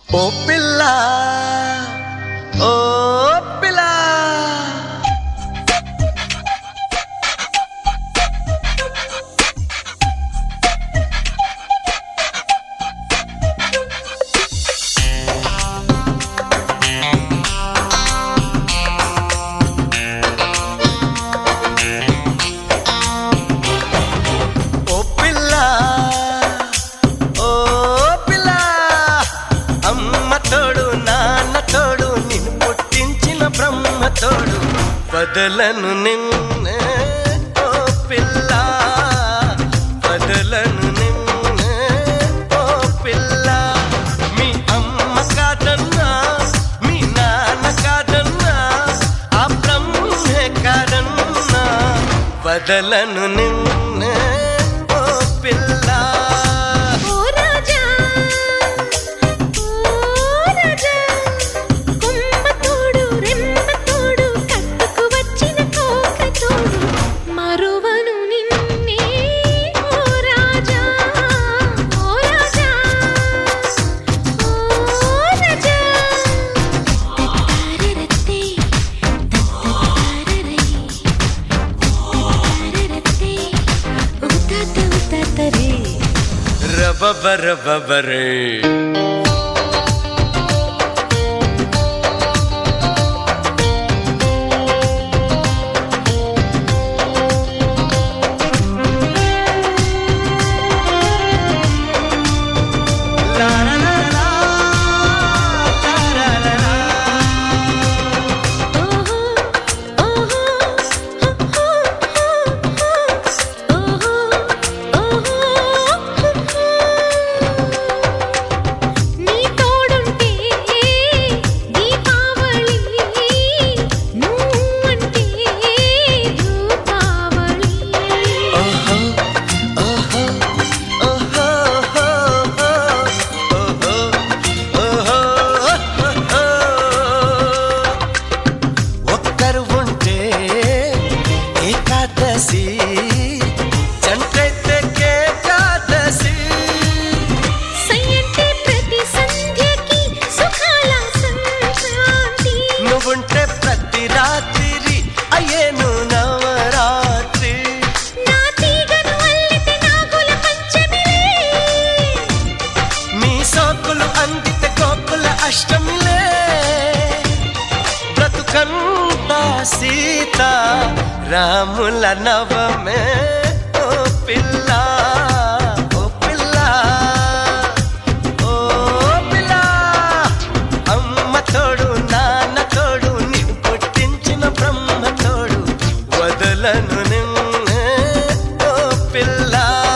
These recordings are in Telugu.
ఓ పిల్ల ఓ పిల్ల ఓ పిల్ల ఓ పిల్ల అమ్మ తోడు నాన్న తోడు నిన్ను పుట్టించిన బ్రహ్మ తోడు బదలను నిన్నే ఓ పిల్ల బదలను నిన్నే ఓ పిల్ల మీ అమ్మ కాదన్నా మీ నాన్న కాదన్నా ఆ బ్రహ్మే కాదన్నా బదలను నిన్నే ఓ పిల్ల ఓ రాజా ఓ రాజా కొమ్మ తోడు రెమ్మ తోడు కట్టుకు వచ్చిన కోక తోడు మరువను నిన్నే ఓ రాజా ఓ రాజా ఓ రాజా తత్తారరత్తే తత్తారరై తత్తారరత్తే ఉతాత ఉతాతరే రబబర బబరే ఓహో ఓహో ఓహో ఓహో నీ తోడుంటే దీపావళి నువ్వంటే రూపావళి ఒక్కరు ఉంటే ఏకాదశి జంటైతే ఏకాదశి సయ్యంటే ప్రతి సంధ్యకి సుఖాల సంక్రాంతి నువ్వుంటే ప్రతి రాత్రి అయ్యేను నవరాత్రి నా తీగను అల్లితే నాగుల పంచమిలే నీ సోకులు అందితే గోకుల అష్టమిలే బ్రతుకంతా సీత రాముల నవమే ఓ పిల్ల ఓ పిల్ల ఓ పిల్ల అమ్మ తోడు నాన్న తోడు నిన్ను పుట్టించిన బ్రహ్మ తోడు వదలను నిన్నే ఓ పిల్ల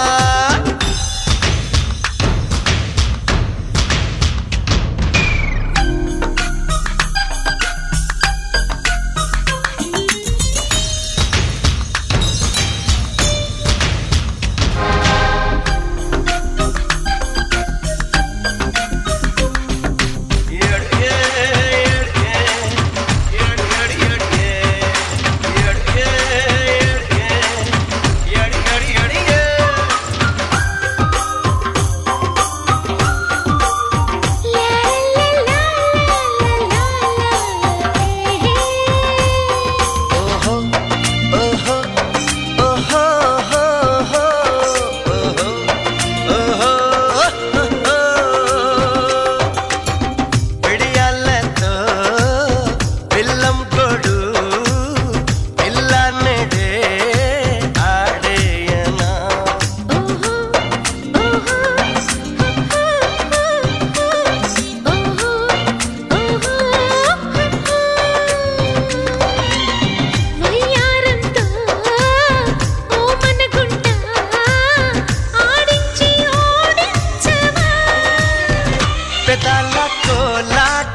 పిడియాలతో పిల్లం కొడు పిల్లన్నడే ఆడేయనా ఓహో ఓహో ఓహో ఓహో వయ్యారంతో ఓ మనగుంట ఆడించి ఓడించవా పెదాల కోలాట